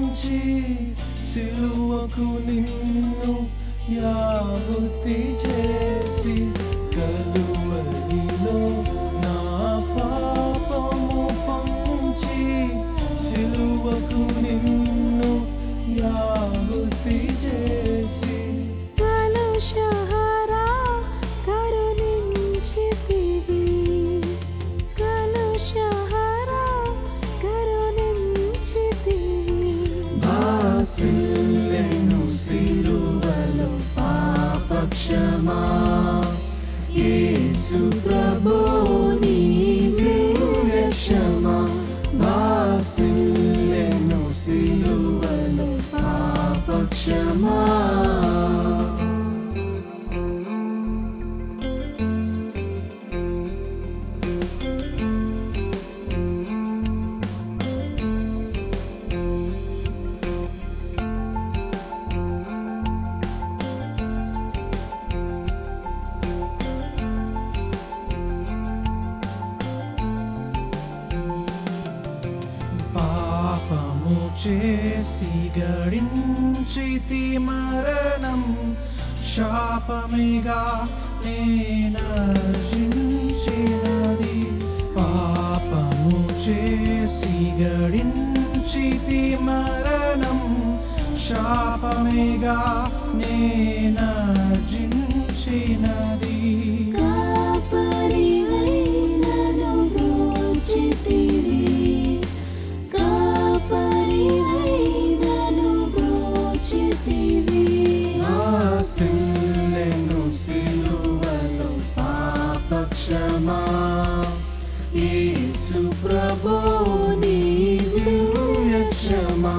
పంచి సిలువకు నిన్ను యావతి చేసి కలువరిలో నా పాపము పంచి సిలువకు నిన్ను యావతి చేసి కలుషహారా కరుణించితివి కలుషహారా కరుణించితివి బాసిల్లెను సిలువలో పాపక్షమా యేసు ప్రభు నీ దివ్య క్షమా బాసిల్లెను సిలువలో పాపక్షమా పాపము చేసి గడించితి మరణం శాపమిగా నేనర్జించినది పాపము చేసి గడించితి మరణం శాపమిగా నేనర్జించినది కాపరివై నన్ను బ్రోచితివి కాపరివై నన్ను బ్రోచితివి ఆశిల్లెను సిలువలో పాపక్షమా యేసు ప్రభు నీ దివ్య క్షమా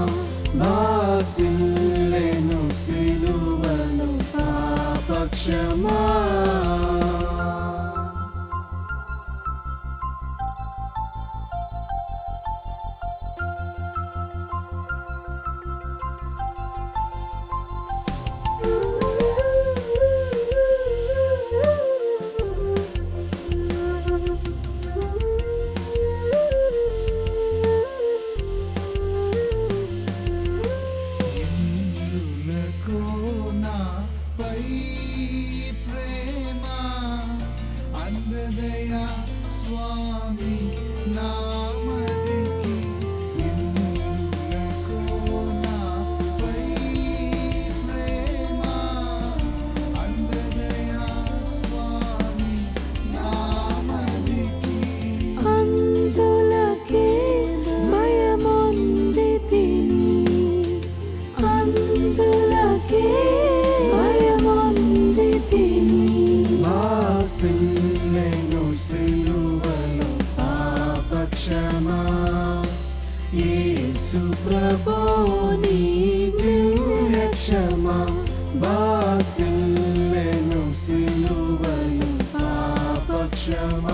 బాసిల్లెను సిలువలో పాపక్షమా ఎందులకు నాపై ప్రేమ అందదయా స్వామి నామదికి ఎందులకు నాపై ప్రేమ అందదయా స్వామి నామదికి అందులకే భయముంది తిని అందులకే భయముంది తిని వాసిల్లెను సిలువలో పాపక్షమా యేసు ప్రభు నీ దివ్య క్షమా వాసిల్లెను సిలువలో పాపక్షమా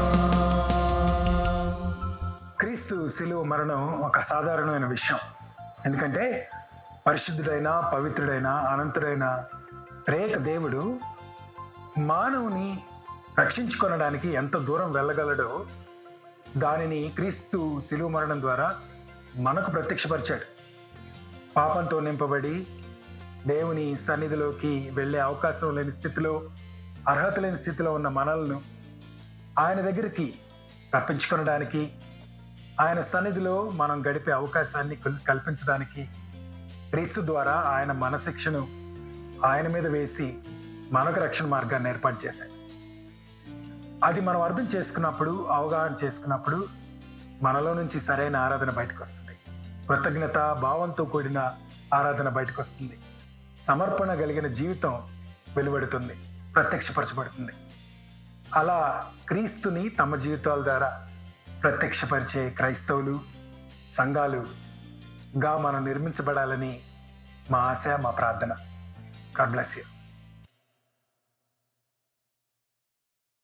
క్రీస్తు శిలువ మరణం ఒక సాధారణమైన విషయం ఎందుకంటే పరిశుద్ధుడైన పవిత్రుడైన అనంతుడైన రేక దేవుడు మానవుని రక్షించుకొనడానికి ఎంత దూరం వెళ్ళగలడో దానిని క్రీస్తు శిలువ మరణం ద్వారా మనకు ప్రత్యక్షపరిచాడు పాపంతో నింపబడి దేవుని సన్నిధిలోకి వెళ్ళే అవకాశం లేని స్థితిలో అర్హత లేని స్థితిలో ఉన్న మనల్ని ఆయన దగ్గరికి రప్పించుకొనడానికి ఆయన సన్నిధిలో మనం గడిపే అవకాశాన్ని కల్- కల్పించడానికి క్రీస్తు ద్వారా ఆయన మన శిక్షను ఆయన మీద వేసి మనకు రక్షణ మార్గాన్ని ఏర్పాటు చేశాడు అది మనం అర్థం చేసుకున్నప్పుడు అవగాహన చేసుకున్నప్పుడు మనలో నుంచి సరైన ఆరాధన బయటకు వస్తుంది కృతజ్ఞత భావంతో కూడిన ఆరాధన బయటకు వస్తుంది సమర్పణ కలిగిన జీవితం వెలువడుతుంది ప్రత్యక్షపరచబడుతుంది అలా క్రీస్తుని తమ జీవితాల ద్వారా ప్రత్యక్షపరిచే క్రైస్తవులు సంఘాలుగా మనం నిర్మించబడాలని మా ఆశ మా ప్రార్థన గాడ్ బ్లెస్ యూ